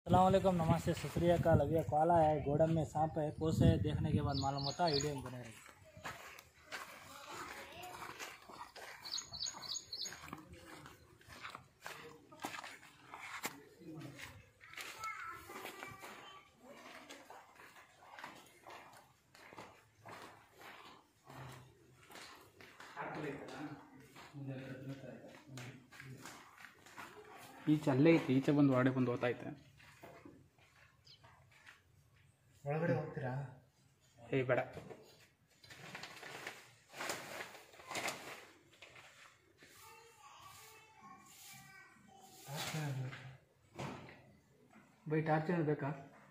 अलैक्म नमस्ते शुक्रिया काल अभी काला है गोडम में सांप है कोस है देखने के बाद मालूम होता वीडियो में बने रहिए ಈಚೆ ಅಲ್ಲೇ ಐತಿ ಈಚೆ ಬಂದು ಹೊರಡೆ ಬಂದು ಓದ್ತೈತೆ ಒಳಗಡೆ ಹೋಗ್ತೀರಾ ಏಯ್ ಬೇಡ ಬೈ ಟಾರ್ಚ್ ಏನು ಬೇಕಾ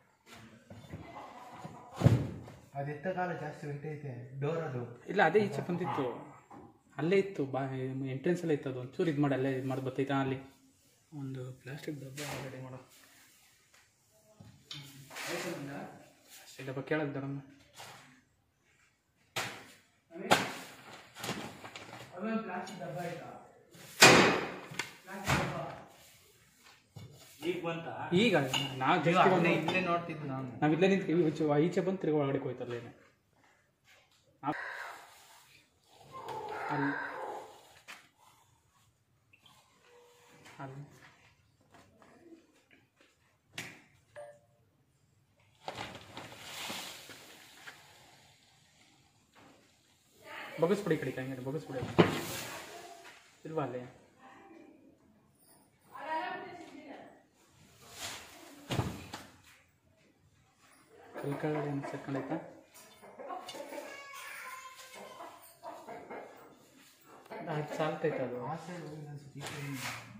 ಅದು ಎತ್ತ ಕಾಲ ಜಾಸ್ತಿ ಹೊಂಟೈತೆ ಡೋರ್ ಅದು ಇಲ್ಲ ಅದೇ ಈಚೆ ಬಂದಿತ್ತು ಅಲ್ಲೇ ಇತ್ತು ಬಾ ಎಂಟ್ರೆನ್ಸ್ ಅಲ್ಲೇ ಇತ್ತು ಅದು ಒಂಚೂರು ಇದು ಮಾಡಿ ಅಲ್ಲೇ ಇದು ಮಾಡಿ ಬರ್ತೈತಾ ಅಲ್ಲಿ ಒಂದು ಪ್ಲಾಸ್ಟಿಕ್ ಡಬ್ಬ ರೆಡಿ ಮಾಡೋ ಅಷ್ಟೇ ಡಬ್ಬ ಕೇಳೋದು ದಡಮ್ಮ ಪ್ಲಾಸ್ಟಿಕ್ ಡಬ್ಬ ಆಯ್ತಾ ಈಗ ಬಂತ ಈಗ ನಾವು ಜಸ್ಟ್ ಅಲ್ಲೇ ಇಲ್ಲೇ ನೋಡ್ತಿದ್ದು ನಾನು ನಾವು ಇಲ್ಲೇ ನಿಂತು ಈಚೆ ಈಚೆ ಬಂದು ತಿರುಗಿ ಒಳಗಡೆ ಹೋಯ್ತಲ್ಲೇನೆ ಅಲ್ಲಿ ಅಲ್ಲಿ ಬಗಸ್ಬಿಡಿ ಈ ಕಡೆ ಹಂಗೆ ಬಗಸ್ಬಿಡಿ ಇಲ್ವಾ ಅಲ್ಲಿ ಕಲ್ ಕೆಳಗಡೆ ಏನು ಸೇರ್ಕೊಂಡೈತಾ ಅದು ಸಾಲ್ತೈತೆ ಅದು ಆ ಸೈಡ್ ಹೋಗಿ ನಾನು ಸುತ್ತಿ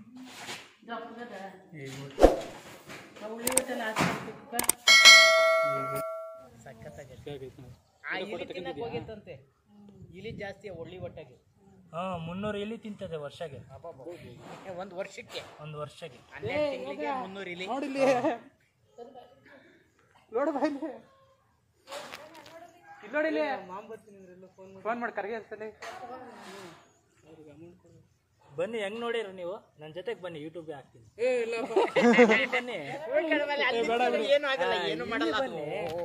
ಹೋಗಿತ್ತಂತೆ ಇಲಿ ಜಾಸ್ತಿ ಒಳ್ಳಿ ಒಟ್ಟಾಗಿ ಹಾಂ ಮುನ್ನೂರು ಇಲಿ ತಿಂತದೆ ವರ್ಷಕ್ಕೆ ಒಂದು ವರ್ಷಕ್ಕೆ ಒಂದು ವರ್ಷಕ್ಕೆ ಹನ್ನೆರಡು ತಿಂಗಳಿಗೆ ಮುನ್ನೂರು ಇಲಿ ನೋಡಿಲ್ಲಿ ನೋಡು ಬಾ ಇಲ್ಲಿ ಇಲ್ಲಿ ನೋಡಿಲ್ಲಿ ಫೋನ್ ಮಾಡಿ ಕರ್ಗೆ ಅನ್ಸಲಿ ಬನ್ನಿ ಹೆಂಗ್ ನೋಡಿರಿ ನೀವು ನನ್ನ ಜೊತೆಗೆ ಬನ್ನಿ ಯೂಟ್ಯೂಬ್ಗೆ ಹಾಕ್ತೀನಿ ಏ ಇಲ್ಲಪ್ಪ ಬನ್ನಿ ಏನು ಆಗಲ್ಲ ಏನು ಮಾಡಲ್ಲ ಅದು.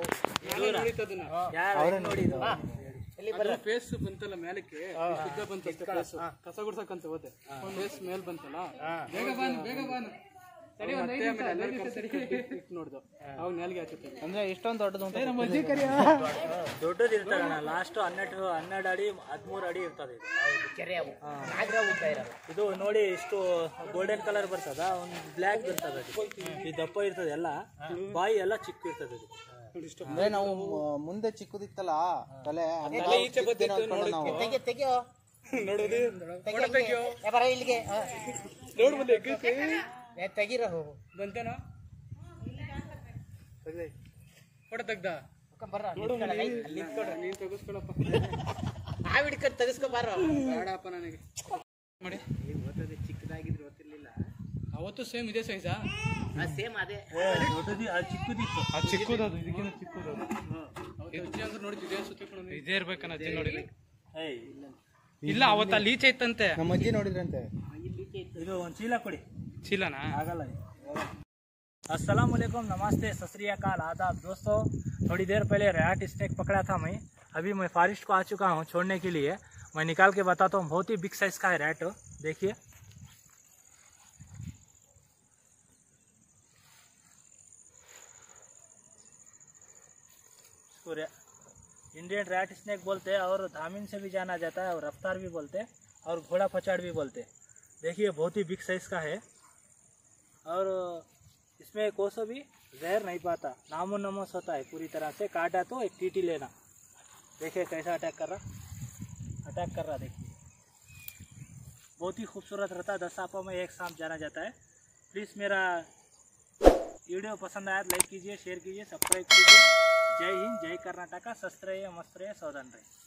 ಯಾರು ನೋಡಿದ್ದು ಅದು ಫೇಸ್ ಬಂತಲ್ಲ ಮೇಲಕ್ಕೆ ಶುದ್ಧ ಬಂತ ಫೇಸ್ ಕಸ ಗುಡ್ಸಕ್ಕಂತ ಹೋದೆ ಫೇಸ್ ಮೇಲ್ ಬಂತಲ್ಲ ಬೇಗ ಬಾನು ಬೇಗ ಬಾನು ತಡಿ ಒಂದ್ ಐದ್ ನಿಮಿಷ, ಐದ್ ನಿಮಿಷ ತಡಿ. ಇಟ್ಟು ನೋಡ್ದು ಅವಾಗ ನೆಲ್ಗೆ ಹಾಕುತ್ತೆ ಅಂದ್ರೆ ಇಷ್ಟೊಂದು ದೊಡ್ಡದು ಅಂತ ನಮ್ಮ ಅಜ್ಜಿ ಕರಿಯ ದೊಡ್ಡದು ಇರ್ತದಣ್ಣ ಲಾಸ್ಟ್ ಹನ್ನೆರಡು ಹನ್ನೆರಡು ಅಡಿ ಹದಿಮೂರು ಅಡಿ ಇರ್ತದೆ ಇದು ಕೆರೆ ಅವು ನಾಗರ ಉದ್ದ ಇರೋದು ಇದು ನೋಡಿ ಇಷ್ಟು ಗೋಲ್ಡನ್ ಕಲರ್ ಬರ್ತದ ಒಂದು ಬ್ಲ್ಯಾಕ್ ಬರ್ತದ ಅದು ಈ ದಪ್ಪ ಇರ್ತದೆ ಎಲ್ಲ ಬಾಯಿ ಎಲ್ಲ ಚಿಕ್ಕ ಇರ್ತದೆ ಇದು ಅಂದ್ರೆ ನಾವು ಮ- ಮುಂದೆ ಚಿಕ್ಕದಿತ್ತಲ್ಲ ತಲೆ ತಲೆ ಈಚೆ ಬಂದಿತ್ತು ನೋಡಿ ತೆಗೆ ತೆಗಿಯೋ ನೋಡೋದು ತೆಗಿ ಇಲ್ಲಿಗೆ. ಏ, ಬರ ಇಲ್ಲಿಗೆ ಆ. ನೋಡ್ ಬಂದೆ ಎಗ್ಗಕ್ಕೆ ಏ, ತೆಗೀರೋ ಬಂತೇನೋ ಫೋಟೋ ತೆಗ್ದ ಬರ್ರ ನೋಡು ನೀನ್ ತೆಗಿಸ್ಕೊಳಪ್ಪ ಆ ಹಿಡ್ಕೊಂಡು ತೆಗಿಸ್ಕೊ ಬಾರೋ ಬೇಡಪ್ಪ ನನಗೆ ಮಾಡಿ ಚಿಕ್ಕದಾಗಿದ್ರು ಗೊತ್ತಿರ್ಲಿಲ್ಲ ಅವತ್ತು ಸೇಮ್ ಇದೇ ಸೈಜಾ ಸೇಮ್ ಅದೇ ದೊಡ್ಡದಿ ಅದು ಚಿಕ್ಕದಿತ್ತು ಅದು ಚಿಕ್ಕದದು ಇದಕ್ಕಿಂತ ಚಿಕ್ಕದದು ಅಜ್ಜಿ ಅಂದ್ರೆ ನೋಡಿ ಇದೇ ಸುತ್ತಿಕೊಂಡು ಇದೇ ಇರ್ಬೇಕನ್ನ ಅಜ್ಜಿ ನೋಡಿ ಏಯ್ ಇಲ್ಲ ಇಲ್ಲ ಅವತ್ತು ಅಲ್ಲಿ ಈಚೆ ಇತ್ತಂತೆ ನಮ್ಮ ಅಜ್ಜಿ ನೋಡಿದ್ರಂತೆ ಇದು ಒಂದು ಚೀಲ ಕೊಡಿ ಚೀಲನಾ ಆಗಲ್ಲ अस्सलाम वालेकुम नमस्ते सत श्री अकाल आदाब दोस्तों थोड़ी देर पहले रैट स्नेक पकड़ा था मैं अभी मैं फॉरेस्ट को आ चुका हूँ छोड़ने के लिए मैं निकाल के बताता हूँ बहुत ही बिग साइज का है रैट देखिए इसको रै- इंडियन रैट स्नेक बोलते हैं और धामिन से भी जाना जाता है और रफ्तार भी बोलते हैं और घोड़ा पचाड़ भी बोलते हैं देखिए बहुत ही बिग साइज का है और इसमें कोसो भी जहर नहीं पाता नामो नमोस होता है पूरी तरह से काटा तो एक टीटी लेना देखिए कैसा अटैक कर रहा अटैक कर रहा देखिए बहुत ही खूबसूरत रहता है दस सांपों में एक सांप जाना जाता है प्लीज़ मेरा वीडियो पसंद आया तो लाइक कीजिए शेयर कीजिए सब्सक्राइब कीजिए जय हिंद जय कर्नाटका शस्त्र मस्त रहे सावधान रहे